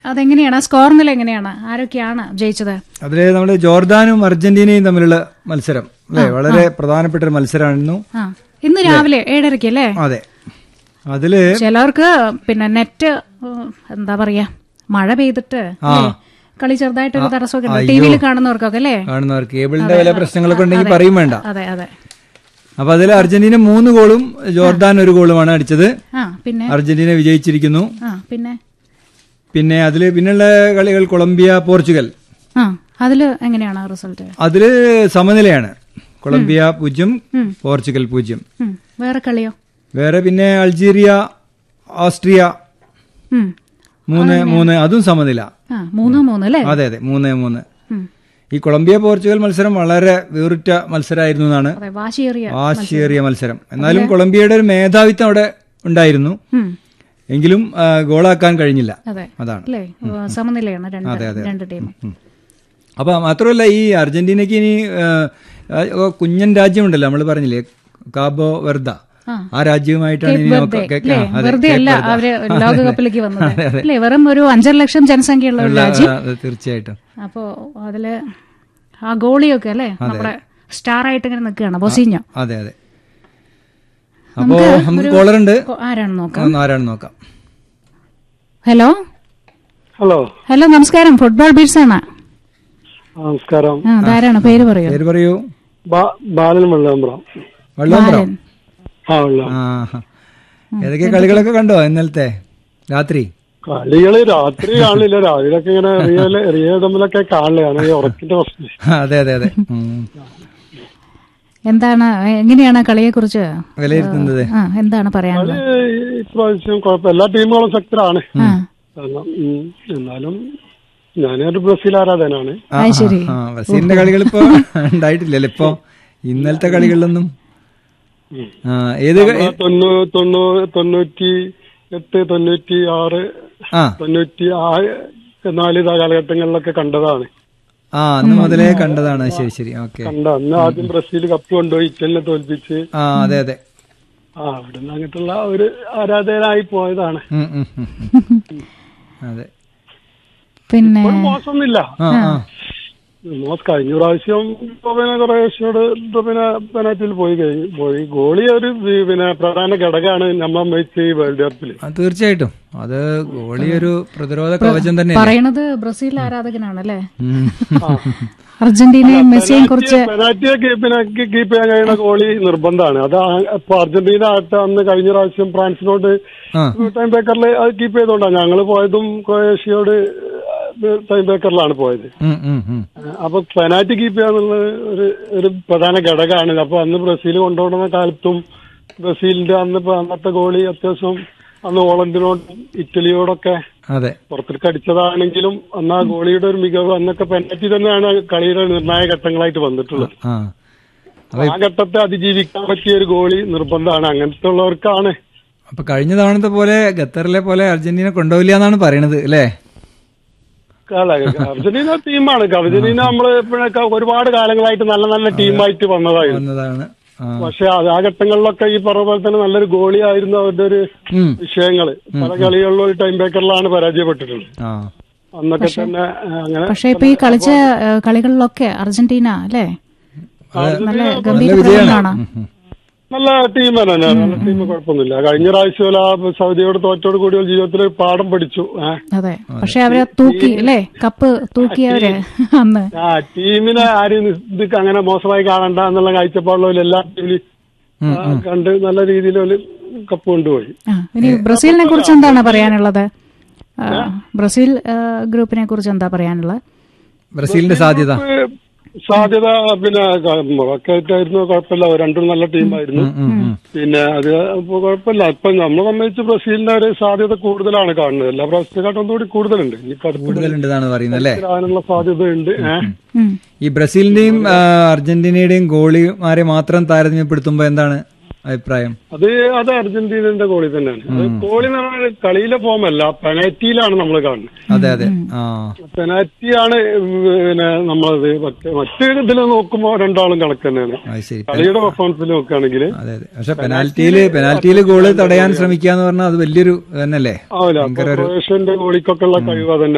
അതെങ്ങനെയാണ് ആ സ്കോർ നില എങ്ങനെയാണ് ആരൊക്കെയാണ് ജയിച്ചത് അതില് നമ്മുടെ ജോർദാനും അർജന്റീനയും തമ്മിലുള്ള മത്സരം അല്ലെ വളരെ പ്രധാനപ്പെട്ട ഒരു മത്സരമായിരുന്നു ആ ഇന്ന് രാവിലെ ഏഴരയ്ക്ക് അല്ലേ അതെ അതില് ചിലവർക്ക് പിന്നെ നെറ്റ് ഉം, എന്താ പറയാ മഴ പെയ്തിട്ട് അല്ലേ? കളി ചെറുതായിട്ടൊരു തടസ്സമൊക്കെ ഉണ്ട് ടി വിയിൽ കാണുന്നവർക്കൊക്കെ അല്ലേ കാണുന്നവർ കേബിളിന്റെ വില പ്രശ്നങ്ങളൊക്കെ ഉണ്ടെങ്കിൽ പറയും വേണ്ട അതെ അതെ അപ്പൊ അതിൽ അർജന്റീന മൂന്ന് ഗോളും ജോർദാൻ ഒരു ഗോളുമാണ് അടിച്ചത് ആ പിന്നെ അർജന്റീന വിജയിച്ചിരിക്കുന്നു ആ പിന്നെ പിന്നെ അതില് പിന്നുള്ള കളികൾ കൊളംബിയ പോർച്ചുഗൽ ആ അതില് എങ്ങനെയാണ് റിസൾട്ട് അതില് സമനിലയാണ് കൊളംബിയ പൂജ്യം പോർച്ചുഗൽ പൂജ്യം ഉം, വേറെ കളിയോ വേറെ പിന്നെ അൾജീരിയ ഓസ്ട്രിയ ഉം. മൂന്ന് മൂന്ന് അതും സമനില ആ മൂന്ന് മൂന്ന് അല്ലേ അതെ അതെ മൂന്ന് മൂന്ന് ഉം. ഈ കൊളംബിയ പോർച്ചുഗൽ മത്സരം വളരെ വേറിട്ട മത്സരമായിരുന്നു എന്നാണ് അതെ വാശിയേറിയ വാശിയേറിയ മത്സരം എന്നാലും കൊളംബിയയുടെ ഒരു മേധാവിത്വം അവിടെ ഉണ്ടായിരുന്നു ഉം. എങ്കിലും ആ, ഗോളാക്കാൻ കഴിഞ്ഞില്ല അതെ അതാണ് അല്ലേ സമനിലയാണ് രണ്ട് രണ്ട് ടീം അപ്പൊ മാത്രമല്ല ഈ അർജന്റീനയ്ക്ക് ഇനി ആ, ആ, കുഞ്ഞൻ രാജ്യമുണ്ടല്ലോ നമ്മൾ പറഞ്ഞില്ലേ കാബോ വെർദ ആ. ആ രാജ്യവുമായിട്ടാണ് ഇനി നോക്ക- വെറുതെ കേക്ക്- അല്ലേ ആ, അതെ, വെറുതെ അല്ല കേക്ക് അവര് വെർദ. ലോകകപ്പിലേക്ക് വന്നത് അല്ലേ വെറും ഒരു അഞ്ചര ലക്ഷം ജനസംഖ്യയുള്ള ഒരു രാജ്യം ആ, അതെ, തീർച്ചയായിട്ടും അപ്പോ അതില് ആ ഗോളിയൊക്കെ അല്ലേ നമ്മുടെ സ്റ്റാർ ആയിട്ട് ഇങ്ങനെ നിൽക്കുകയാണ് ബൊസീഞ്ഞോ അതെ അതെ അപ്പോ നമുക്ക് കോളറുണ്ട് ഓ, ആരാണ് നോക്കാം ഒന്ന് ആരാണ് നോക്കാം ഹലോ ഹലോ ഹലോ നമസ്കാരം ഫുട്ബോൾ ബീറ്റ്സ് ആണ് നമസ്കാരം ആ അതാരാണ് പേര് പറയൂ പേര് പറയൂ ബാ- ബാലൻ വെള്ളാമ്പ്രം വെള്ളോമ്പ്രം ബാലൻ. ആ വെള്ളം ആ ഏതൊക്കെ കളികളൊക്കെ കണ്ടോ ഇന്നലത്തെ രാത്രി കളികള് രാത്രി കാണില്ല രാവിലൊക്കെ ഇങ്ങനെ റിയൽ റിയൽ തമ്മിലൊക്കെ കാണില്ലാണ് ഈ ഉറക്കിന്റെ പ്രശ്നം അതെ അതെ അതെ ഉം. എന്താണ് എങ്ങനെയാണ് കളിയെ കുറിച്ച് വിലയിരുത്തുന്നത് ആ എന്താണ് പറയാനുള്ളത് കളി ഇപ്രാവശ്യം കുഴപ്പമില്ല എല്ലാ ടീമുകളും ശക്തരാണ് ആ കാരണം, ഉം, എന്നാലും ഞാനൊരു ബ്രസീൽ ആരാധനാണ് ആ, അത് ശരി. ആ, ബ്രസീലിന്റെ കളികൾ ഇപ്പൊ ഉണ്ടായിട്ടില്ലല്ലോ ഇപ്പൊ ഇന്നലത്തെ കളികളിലൊന്നും ആ, ഏത് ക- നമ്മളെ തൊണ്ണൂ തൊണ്ണൂ തൊണ്ണൂറ്റി എട്ട് തൊണ്ണൂറ്റി ആറ് ആ തൊണ്ണൂറ്റി ആറ് നാല് കാലഘട്ടങ്ങളിലൊക്കെ കണ്ടതാണ് ആ അന്ന് മുതലേ കണ്ടതാണ് ശരി ശരി ഓക്കെ കണ്ട അന്ന് ആദ്യം ബ്രസീൽ കപ്പ് കൊണ്ടുപോയി ഇറ്റലിനെ തോൽപ്പിച്ച് ആ അതെ അതെ ആ അവിടുന്ന് അങ്ങോട്ടുള്ള ഒരു ആരാധകനായി പോയതാണ് ഉം, ഉം, ഉം, ഉം. അതെ പിന്നെ ഒരു മോശമൊന്നുമില്ല ആ ആ മോശം കഴിഞ്ഞ പ്രാവശ്യം പിന്നെ ക്രൊയേഷ്യയോട് പിന്നെ പെനാറ്റിൽ പോയി കഴിഞ്ഞു പോയി ഗോളി ഒരു വി- പിന്നെ പ്രധാന ഘടകമാണ് നമ്മൾ വെച്ച് ഈ വേൾഡ് കപ്പിൽ ആ, തീർച്ചയായിട്ടും അത് ഗോളി ഒരു പ്രതിരോധ കവചം തന്നെ പറയണത് ബ്രസീൽ ആരാധകനാണ് അല്ലേ ഉം. അർജന്റീനയും മെസ്സിയും കുറിച്ച് പെനാറ്റിയെ കീപ്പിനെ കീപ്പ് ചെയ്യാൻ കഴിയുന്ന ഗോളി നിർബന്ധമാണ് അത് ആ- ഇപ്പൊ അർജന്റീന ആയിട്ട് അന്ന് കഴിഞ്ഞ പ്രാവശ്യം ഫ്രാൻസിനോട് ആ ടൈം ബേക്കറിൽ അത് കീപ്പ് ചെയ്തോണ്ടാണ് ഞങ്ങൾ പോയതും ക്രൊയേഷ്യയോട് ടൈം ബേക്കറിലാണ് പോയത് ഉം, ഉം, ഉം. അപ്പൊ പെനാൽറ്റി കീപ്പ് ചെയ്യാന്നുള്ളത് ഒരു ഒരു പ്രധാന ഘടകമാണ് അപ്പൊ അന്ന് ബ്രസീൽ കൊണ്ടുപോകുന്ന കാലത്തും ബ്രസീലിന്റെ അന്ന് ഇപ്പൊ അന്നത്തെ ഗോളി അത്യാവശ്യം അന്ന് ഹോളണ്ടിനോടും ഇറ്റലിയോടൊക്കെ അതെ പുറത്തേക്ക് അടിച്ചതാണെങ്കിലും അന്ന് ആ ഗോളിയുടെ ഒരു മികവ് അന്നൊക്കെ പെനാൽറ്റി തന്നെയാണ് കളിയുടെ നിർണായക ഘട്ടങ്ങളായിട്ട് വന്നിട്ടുള്ളത് ആ ആ ഘട്ടത്തെ അതിജീവിക്കാൻ പറ്റിയ ഒരു ഗോളി നിർബന്ധമാണ് അങ്ങനത്തെ ഉള്ളവർക്കാണ് അപ്പൊ കഴിഞ്ഞ തവണത്തെ പോലെ ഖത്തറിലെ പോലെ അർജന്റീന കൊണ്ടുപോയില്ല എന്നാണ് പറയണത് അല്ലേ അല്ല, അർജന്റീന ടീമാണ് അർജന്റീന നമ്മള് ഇപ്പോഴൊക്കെ ഒരുപാട് കാലങ്ങളായിട്ട് നല്ല നല്ല ടീമായിട്ട് വന്നതായിരുന്നു വന്നതാണ് ആ പക്ഷെ അത് ആ ഘട്ടങ്ങളിലൊക്കെ ഈ പറഞ്ഞ പോലെ തന്നെ നല്ലൊരു ഗോളി ആയിരുന്നു അവരുടെ ഒരു ഉം. വിഷയങ്ങള് പല കളികളിലും ഒരു ടൈം ബേക്കറിലാണ് പരാജയപ്പെട്ടിട്ടുള്ളത് ആ അന്നൊക്കെ തന്നെ ആ, അങ്ങനെ പക്ഷെ ഇപ്പൊ ഈ കളിച്ച ഏ, കളികളിലൊക്കെ അർജന്റീന അല്ലേ നല്ല ഗംഭീര പ്രകടനമാണ് നല്ല ടീം തന്നെയാണ് നല്ല ടീം കുഴപ്പമൊന്നുമില്ല കഴിഞ്ഞ പ്രാവശ്യം ആ സൗദിയോട് തോറ്റോട് കൂടി ഒരു ജീവിതത്തിൽ ഒരു പാഠം പഠിച്ചു ഏ. അതെ പക്ഷെ അവരെ തൂക്കി അല്ലേ കപ്പ് തൂക്കിയവര് അന്ന് ആ ടീമിനെ ആരും ഇത് അങ്ങനെ മോശമായി കാണണ്ട എന്നുള്ള കാഴ്ചപ്പാടുള്ള എല്ലാ ടീമിലും ആ, കണ്ട് നല്ല രീതിയിൽ ഒരു കപ്പ് കൊണ്ടുപോയി ആ ഇനി ബ്രസീലിനെ കുറിച്ച് എന്താണ് പറയാനുള്ളത് ആ, ബ്രസീൽ ആ, ഗ്രൂപ്പിനെ കുറിച്ച് എന്താ പറയാനുള്ളത് ബ്രസീലിന്റെ സാധ്യത ഏഹ് സാധ്യത പിന്നെ മൊറക്കായിട്ടായിരുന്നു കുഴപ്പമില്ല അവർ രണ്ടും നല്ല ടീമായിരുന്നു ഉം, ഉം. പിന്നെ അത് ഇപ്പൊ കുഴപ്പമില്ല ഇപ്പൊ നമ്മളെ സംബന്ധിച്ച് ബ്രസീലിന്റെ ഒരു സാധ്യത കൂടുതലാണ് കാണുന്നത് എല്ലാ പ്രാവശ്യത്തെക്കാട്ടും ഒന്നുകൂടി കൂടുതലുണ്ട് ഇനിയിപ്പോ അടുത്ത കൂടുതലുണ്ടെന്നാണ് പറയുന്നത് അല്ലേ വരാനുള്ള സാധ്യതയുണ്ട് ഏഹ് ഉം. ഈ ബ്രസീലിന്റെയും ആ, അർജന്റീനയുടെയും ഗോളിമാരെ മാത്രം താരതമ്യപ്പെടുത്തുമ്പോ എന്താണ് അഭിപ്രായം അത് അത് അർജന്റീനന്റെ ഗോളി തന്നെയാണ് അത് ഗോളി എന്ന് പറഞ്ഞാൽ കളിയിലെ ഫോമല്ല പെനാൽറ്റിയിലാണ് നമ്മൾ കാണുന്നത് അതെ അതെ ആ പെനാൽറ്റിയാണ് പിന്നെ നമ്മളത് മറ്റേ മറ്റേ ഇതിൽ നോക്കുമ്പോൾ രണ്ടാളും കണക്ക് തന്നെയാണ് അത് ശരി കളിയുടെ പെർഫോമൻസിൽ നോക്കുകയാണെങ്കിൽ അതെ അതെ പക്ഷെ പെനാൽറ്റിയില് പെനാൽറ്റിയില് ഗോള് തടയാൻ ശ്രമിക്കുക എന്ന് പറഞ്ഞാൽ അത് വലിയൊരു തന്നെയല്ലേ ആവില്ല ക്രൊയേഷ്യന്റെ ഗോളിക്കൊക്കെ ഉള്ള കഴിവ് തന്നെ